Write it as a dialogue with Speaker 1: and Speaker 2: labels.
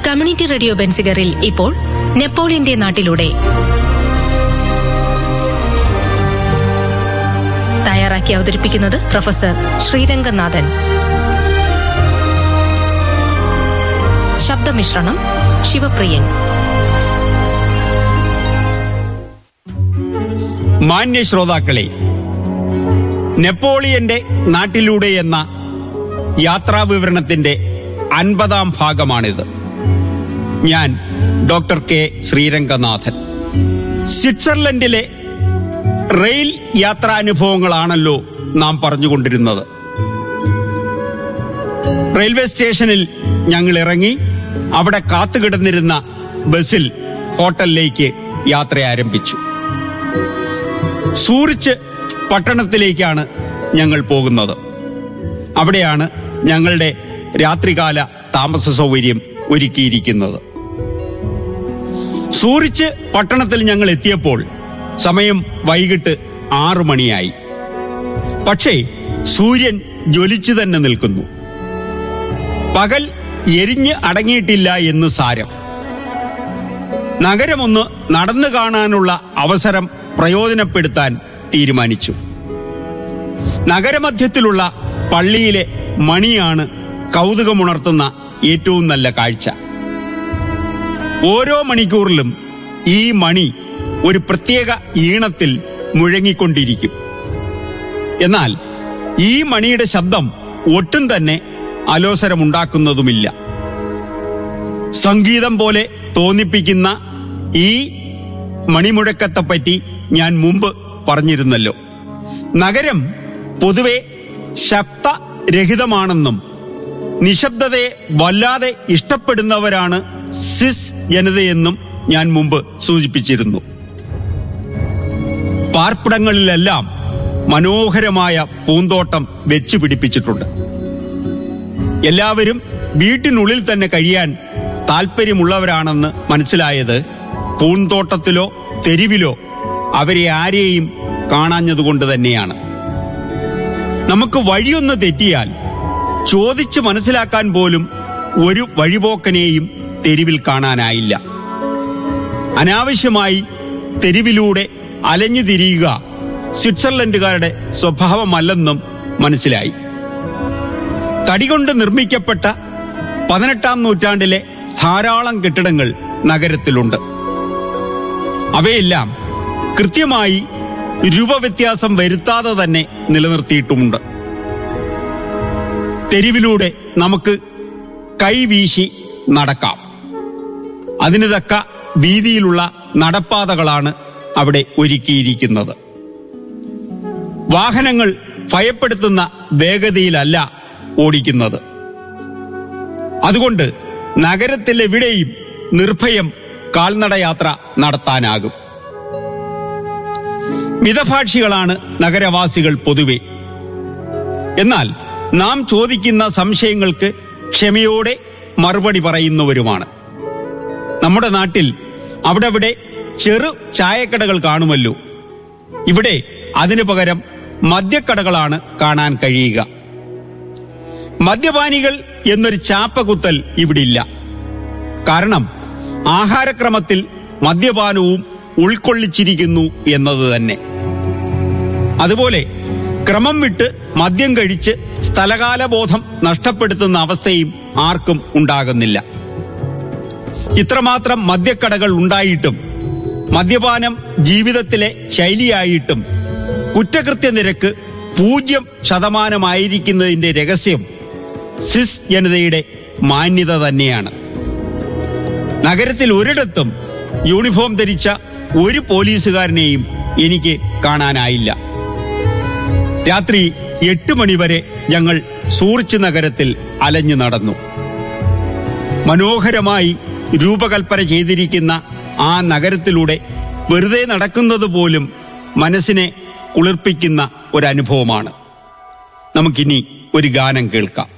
Speaker 1: community radio ബെൻസിഗറിൽ ഇപ്പോൾ നെപ്പോളിയന്റെ നാട്ടിലൂടെ തയ്യാറാക്കി അവതരിപ്പിക്കുന്നത് പ്രൊഫസർ ശ്രീരംഗനാഥൻ ശബ്ദമിശ്രണം ശിവപ്രിയൻ
Speaker 2: മാന്യ ശ്രോതാക്കളെ നെപ്പോളിയന്റെ നാട്ടിലൂടെ എന്ന യാത്രാ വിവരണത്തിന്റെ അൻപതാം ഭാഗമാണിത് ഞാൻ ഡോക്ടർ കെ ശ്രീരംഗനാഥൻ സ്വിറ്റ്സർലൻഡിലെ റെയിൽ യാത്രാനുഭവങ്ങളാണല്ലോ നാം പറഞ്ഞുകൊണ്ടിരുന്നത് റെയിൽവേ സ്റ്റേഷനിൽ ഞങ്ങൾ ഇറങ്ങി അവിടെ കാത്തുകിടന്നിരുന്ന ബസ്സിൽ ഹോട്ടലിലേക്ക് യാത്ര ആരംഭിച്ചു സൂറിച്ച് പട്ടണത്തിലേക്കാണ് ഞങ്ങൾ പോകുന്നത് അവിടെയാണ് ഞങ്ങളുടെ രാത്രികാല താമസ സൗകര്യം ഒരുക്കിയിരിക്കുന്നത് സൂറിച്ച് പട്ടണത്തിൽ ഞങ്ങൾ എത്തിയപ്പോൾ സമയം വൈകിട്ട് ആറു മണിയായി പക്ഷേ സൂര്യൻ ജ്വലിച്ചു തന്നെ നിൽക്കുന്നു പകൽ എരിഞ്ഞ് അടങ്ങിയിട്ടില്ല എന്ന് സാരം നഗരമൊന്ന് നടന്നു കാണാനുള്ള അവസരം പ്രയോജനപ്പെടുത്താൻ തീരുമാനിച്ചു നഗരമധ്യത്തിലുള്ള പള്ളിയിലെ മണിയാണ് കൗതുകമുണർത്തുന്ന ഏറ്റവും നല്ല കാഴ്ച ഓരോ മണിക്കൂറിലും ഈ മണി ഒരു പ്രത്യേക ഈണത്തിൽ മുഴങ്ങിക്കൊണ്ടിരിക്കും എന്നാൽ ഈ മണിയുടെ ശബ്ദം ഒട്ടും തന്നെ അലോസരമുണ്ടാക്കുന്നതുമില്ല സംഗീതം പോലെ തോന്നിപ്പിക്കുന്ന ഈ മണിമുഴക്കത്തെപ്പറ്റി ഞാൻ മുമ്പ് പറഞ്ഞിരുന്നല്ലോ നഗരം പൊതുവെ ശബ്ദരഹിതമാണെന്നും നിശബ്ദതയെ വല്ലാതെ ഇഷ്ടപ്പെടുന്നവരാണ് സിസ് ജനതയെന്നും ഞാൻ മുമ്പ് സൂചിപ്പിച്ചിരുന്നു പാർപ്പിടങ്ങളിലെല്ലാം മനോഹരമായ പൂന്തോട്ടം വെച്ചു പിടിപ്പിച്ചിട്ടുണ്ട് എല്ലാവരും വീട്ടിനുള്ളിൽ തന്നെ കഴിയാൻ താല്പര്യമുള്ളവരാണെന്ന് മനസ്സിലായത് പൂന്തോട്ടത്തിലോ തെരുവിലോ അവരെ ആരെയും കാണാഞ്ഞതുകൊണ്ട് തന്നെയാണ് നമുക്ക് വഴിയൊന്ന് തെറ്റിയാൽ ചോദിച്ച് മനസ്സിലാക്കാൻ പോലും ഒരു വഴിപോക്കനെയും തെരുവിൽ കാണാനായില്ല അനാവശ്യമായി തെരുവിലൂടെ അലഞ്ഞു തിരിയുക സ്വിറ്റ്സർലൻഡുകാരുടെ സ്വഭാവമല്ലെന്നും മനസ്സിലായി തടികൊണ്ട് നിർമ്മിക്കപ്പെട്ട പതിനെട്ടാം നൂറ്റാണ്ടിലെ ധാരാളം കെട്ടിടങ്ങൾ നഗരത്തിലുണ്ട് അവയെല്ലാം കൃത്യമായി രൂപവ്യത്യാസം വരുത്താതെ തന്നെ നിലനിർത്തിയിട്ടുമുണ്ട് തെരുവിലൂടെ നമുക്ക് കൈവീശി നടക്കാം അതിന് തക്ക വീതിയിലുള്ള നടപ്പാതകളാണ് അവിടെ ഒരുക്കിയിരിക്കുന്നത് വാഹനങ്ങൾ ഭയപ്പെടുത്തുന്ന വേഗതയിലല്ല ഓടിക്കുന്നത് അതുകൊണ്ട് നഗരത്തിലെവിടെയും നിർഭയം കാൽനടയാത്ര നടത്താനാകും മിതഭാഷികളാണ് നഗരവാസികൾ പൊതുവെ എന്നാൽ നാം ചോദിക്കുന്ന സംശയങ്ങൾക്ക് ക്ഷമയോടെ മറുപടി പറയുന്നവരുമാണ് നമ്മുടെ നാട്ടിൽ അവിടെവിടെ ചെറു ചായക്കടകൾ കാണുമല്ലോ ഇവിടെ അതിനു പകരം മദ്യക്കടകളാണ് കാണാൻ കഴിയുക മദ്യപാനികൾ എന്നൊരു ചാപ്പകുത്തൽ ഇവിടില്ല കാരണം ആഹാരക്രമത്തിൽ മദ്യപാനവും ഉൾക്കൊള്ളിച്ചിരിക്കുന്നു എന്നത് തന്നെ അതുപോലെ ക്രമം വിട്ട് മദ്യം കഴിച്ച് സ്ഥലകാലബോധം നഷ്ടപ്പെടുത്തുന്ന അവസ്ഥയും ആർക്കും ഉണ്ടാകുന്നില്ല ഇത്രമാത്രം മദ്യക്കടകൾ ഉണ്ടായിട്ടും മദ്യപാനം ജീവിതത്തിലെ ശൈലിയായിട്ടും കുറ്റകൃത്യ നിരക്ക് പൂജ്യം ശതമാനമായിരിക്കുന്നതിന്റെ രഹസ്യം സിസ് ജനതയുടെ മാന്യത തന്നെയാണ് നഗരത്തിൽ ഒരിടത്തും യൂണിഫോം ധരിച്ച ഒരു പോലീസുകാരനെയും എനിക്ക് കാണാനായില്ല രാത്രി എട്ട് മണിവരെ ഞങ്ങൾ സൂറിച്ച് നഗരത്തിൽ അലഞ്ഞു നടന്നു മനോഹരമായി രൂപകൽപ്പന ചെയ്തിരിക്കുന്ന ആ നഗരത്തിലൂടെ വെറുതെ നടക്കുന്നത് പോലും മനസ്സിനെ കുളിർപ്പിക്കുന്ന ഒരനുഭവമാണ് നമുക്കിനി ഒരു ഗാനം കേൾക്കാം